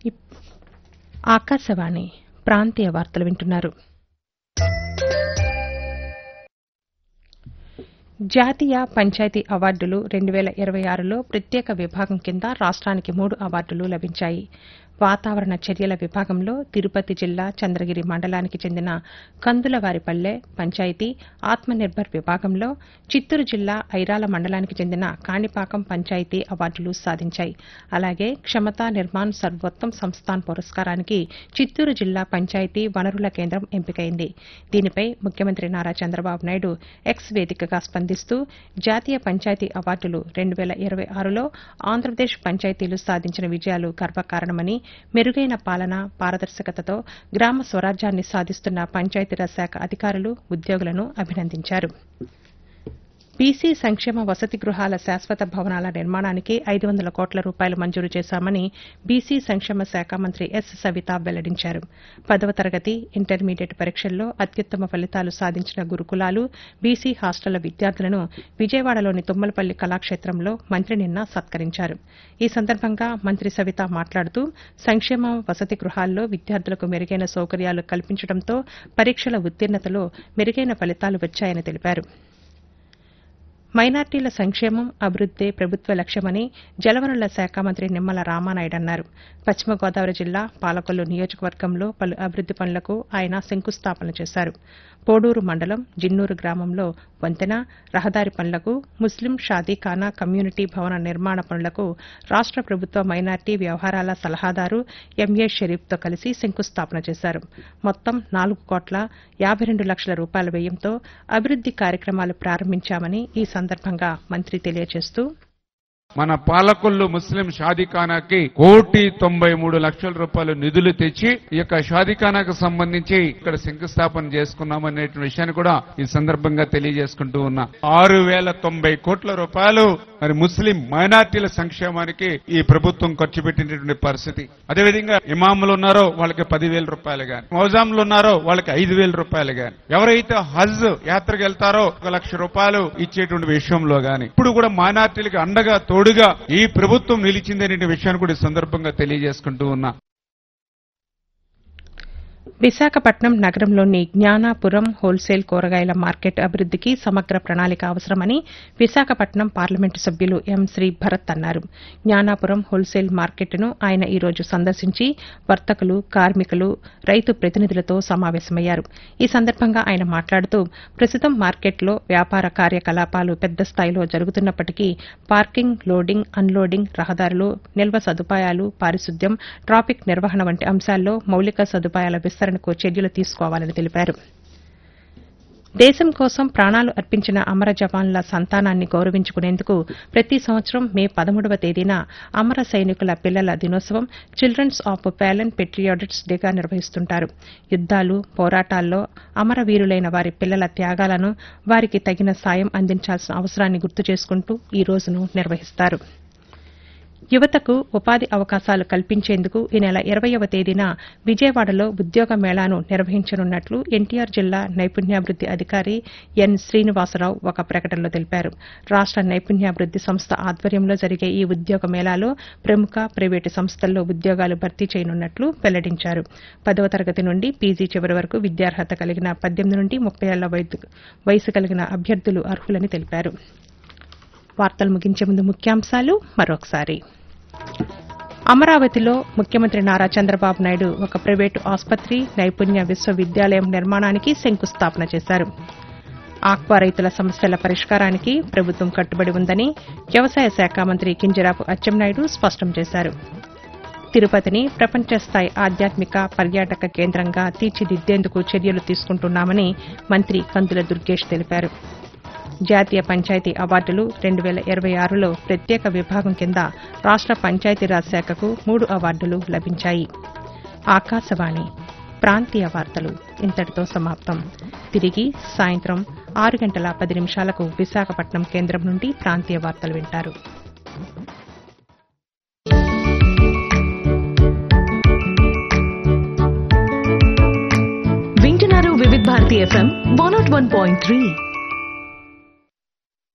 ఇప్- ఆకాశవాణి ప్రాంతీయ వార్తలు వింటున్నారు జాతీయ పంచాయతీ అవార్డులు రెండు వేల ఇరవై ఆరులో ప్రత్యేక విభాగం కింద రాష్ట్రానికి మూడు అవార్డులు లభించాయి వాతావరణ చర్యల విభాగంలో తిరుపతి జిల్లా చంద్రగిరి మండలానికి చెందిన కందులవారిపల్లె పంచాయతీ ఆత్మనిర్భర్ విభాగంలో చిత్తూరు జిల్లా ఐరాల మండలానికి చెందిన కాణిపాకం పంచాయతీ అవార్డులు సాధించాయి అలాగే క్షమతా నిర్మాణ్ సర్వోత్తమ్ సంస్థాన్ పురస్కారానికి చిత్తూరు జిల్లా పంచాయతీ వనరుల కేంద్రం ఎంపికైంది దీనిపై ముఖ్యమంత్రి నారా చంద్రబాబు నాయుడు ఎక్స్ వేదికగా స్పందిస్తూ జాతీయ పంచాయతీ అవార్డులు రెండు వేల ఇరవై ఆరులో ఆంధ్రప్రదేశ్ పంచాయతీలు సాధించిన విజయాలు గర్వకారణమని మెరుగైన పాలన పారదర్శకతతో గ్రామ స్వరాజ్యాన్ని సాధిస్తున్న పంచాయతీరాజ్ శాఖ అధికారులు ఉద్యోగులను అభినందించారు బీసీ సంక్షేమ వసతి గృహాల శాశ్వత భవనాల నిర్మాణానికి ఐదు వందల కోట్ల రూపాయలు మంజూరు చేశామని బీసీ సంక్షేమ శాఖ మంత్రి ఎస్ సవిత వెల్లడించారు పదవ తరగతి ఇంటర్మీడియట్ పరీక్షల్లో అత్యుత్తమ ఫలితాలు సాధించిన గురుకులాలు బీసీ హాస్టళ్ల విద్యార్థులను విజయవాడలోని తుమ్మలపల్లి కళాక్షేత్రంలో మంత్రి నిన్న సత్కరించారు ఈ సందర్భంగా మంత్రి సవిత మాట్లాడుతూ సంక్షేమ వసతి గృహాల్లో విద్యార్థులకు మెరుగైన సౌకర్యాలు కల్పించడంతో పరీక్షల ఉత్తీర్ణతలో మెరుగైన ఫలితాలు వచ్చాయని తెలిపారు మైనార్టీల సంక్షేమం అభివృద్దే ప్రభుత్వ లక్ష్యమని జలవనరుల శాఖ మంత్రి నిమ్మల రామానాయుడు అన్నారు పశ్చిమ గోదావరి జిల్లా పాలకొల్లు నియోజకవర్గంలో పలు అభివృద్ది పనులకు ఆయన శంకుస్థాపన చేశారు పోడూరు మండలం జిన్నూరు గ్రామంలో వంతెన రహదారి పనులకు ముస్లిం షాదీఖానా కమ్యూనిటీ భవన నిర్మాణ పనులకు రాష్ట ప్రభుత్వ మైనార్టీ వ్యవహారాల సలహాదారు ఎంఏ షరీఫ్తో కలిసి శంకుస్థాపన చేశారు మొత్తం నాలుగు కోట్ల యాబై రెండు లక్షల రూపాయల వ్యయంతో అభివృద్ది కార్యక్రమాలు ప్రారంభించామని ఈ సందర్భంగా మంత్రి తెలియజేస్తూ మన పాలకొల్లు ముస్లిం షాదీఖానాకి కోటి తొంభై మూడు లక్షల రూపాయలు నిధులు తెచ్చి ఈ యొక్క షాదీఖానాకు సంబంధించి ఇక్కడ శంకుస్థాపన చేసుకున్నాం అనే విషయాన్ని కూడా ఈ సందర్భంగా తెలియజేసుకుంటూ ఉన్నా ఆరు వేల తొంభై కోట్ల రూపాయలు మరి ముస్లిం మైనార్టీల సంక్షేమానికి ఈ ప్రభుత్వం ఖర్చు పెట్టినటువంటి పరిస్థితి అదేవిధంగా ఇమాములు ఉన్నారో వాళ్ళకి పదివేల రూపాయలు గాని మౌజాములు ఉన్నారో వాళ్ళకి ఐదు వేల రూపాయలు గాని ఎవరైతే హజ్ యాత్రకు వెళ్తారో ఒక లక్ష రూపాయలు ఇచ్చేటువంటి విషయంలో గాని ఇప్పుడు కూడా మైనార్టీలకు అండగా తోడుగా ఈ ప్రభుత్వం నిలిచిందనే విషయాన్ని కూడా ఈ సందర్భంగా తెలియజేసుకుంటూ ఉన్నా విశాఖపట్నం నగరంలోని జ్ఞానాపురం హోల్సేల్ కూరగాయల మార్కెట్ అభివృద్దికి సమగ్ర ప్రణాళిక అవసరమని విశాఖపట్నం పార్లమెంటు సభ్యులు ఎం శ్రీ భరత్ అన్నారు జ్ఞానాపురం హోల్సేల్ మార్కెట్ను ఆయన ఈ రోజు సందర్శించి వర్తకులు కార్మికులు రైతు ప్రతినిధులతో సమావేశమయ్యారు ఈ సందర్భంగా ఆయన మాట్లాడుతూ ప్రస్తుతం మార్కెట్లో వ్యాపార కార్యకలాపాలు పెద్ద స్థాయిలో జరుగుతున్నప్పటికీ పార్కింగ్ లోడింగ్ అన్లోడింగ్ రహదారులు నిల్వ సదుపాయాలు పారిశుద్ధ్యం ట్రాఫిక్ నిర్వహణ వంటి అంశాల్లో మౌలిక సదుపాయాల విస్తరణకు చర్యలు తీసుకోవాలని తెలిపారు దేశం కోసం ప్రాణాలు అర్పించిన అమర జవాన్ల సంతానాన్ని గౌరవించుకునేందుకు ప్రతి సంవత్సరం మే పదమూడవ తేదీన అమర సైనికుల పిల్లల దినోత్సవం చిల్డ్రన్స్ ఆఫ్ ప్యాలెంట్ పెట్రియాటిక్స్ డేగా నిర్వహిస్తుంటారు యుద్దాలు పోరాటాల్లో అమరవీరులైన వారి పిల్లల త్యాగాలను వారికి తగిన సాయం అందించాల్సిన అవసరాన్ని గుర్తు చేసుకుంటూ ఈ రోజును నిర్వహిస్తారు యువతకు ఉపాధి అవకాశాలు కల్పించేందుకు ఈ నెల ఇరవయవ తేదీన విజయవాడలో ఉద్యోగ మేళాను నిర్వహించనున్నట్లు ఎన్టీఆర్ జిల్లా నైపుణ్యాభివృద్ది అధికారి ఎన్ శ్రీనివాసరావు ఒక ప్రకటనలో తెలిపారు రాష్ట నైపుణ్యాభివృద్ది సంస్థ ఆధ్వర్యంలో జరిగే ఈ ఉద్యోగ మేళాలో ప్రముఖ ప్రైవేటు సంస్థల్లో ఉద్యోగాలు భర్తీ చేయనున్నట్లు వెల్లడించారు పదవ తరగతి నుండి పీజీ చివరి వరకు విద్యార్హత కలిగిన పద్దెనిమిది నుండి ముప్పై ఏళ్ల వయదు- వయసు కలిగిన అభ్యర్థులు అర్హులని తెలిపారు వార్తలు ముగించే ముందు ముఖ్యాంశాలు మరొకసారి అమరావతిలో ముఖ్యమంత్రి నారా చంద్రబాబు నాయుడు ఒక ప్రైవేటు ఆసుపత్రి నైపుణ్య విశ్వవిద్యాలయం నిర్మాణానికి శంకుస్థాపన చేశారు ఆక్వా రైతుల సమస్యల పరిష్కారానికి ప్రభుత్వం కట్టుబడి ఉందని వ్యవసాయ శాఖ మంత్రి కింజరాపు అచ్చెన్నాయుడు స్పష్టం చేశారు తిరుపతిని ప్రపంచ స్థాయి ఆధ్యాత్మిక పర్యాటక కేంద్రంగా తీర్చిదిద్దేందుకు చర్యలు తీసుకుంటున్నామని మంత్రి కందుల దుర్గేష్ తెలిపారు జాతీయ పంచాయతీ అవార్డులు రెండు వేల ఇరవై ఆరులో ప్రత్యేక విభాగం కింద రాష్ట పంచాయతీరాజ్ శాఖకు మూడు అవార్డులు లభించాయి ఆకాశవాణి ప్రాంతీయ వార్తలు ఇంతటితో సమాప్తం తిరిగి సాయంత్రం ఆరు గంటల పది నిమిషాలకు విశాఖపట్నం కేంద్రం నుండి ప్రాంతీయ వార్తలు వింటారు వింటున్నారు Vividh Bharati FM one nought one point three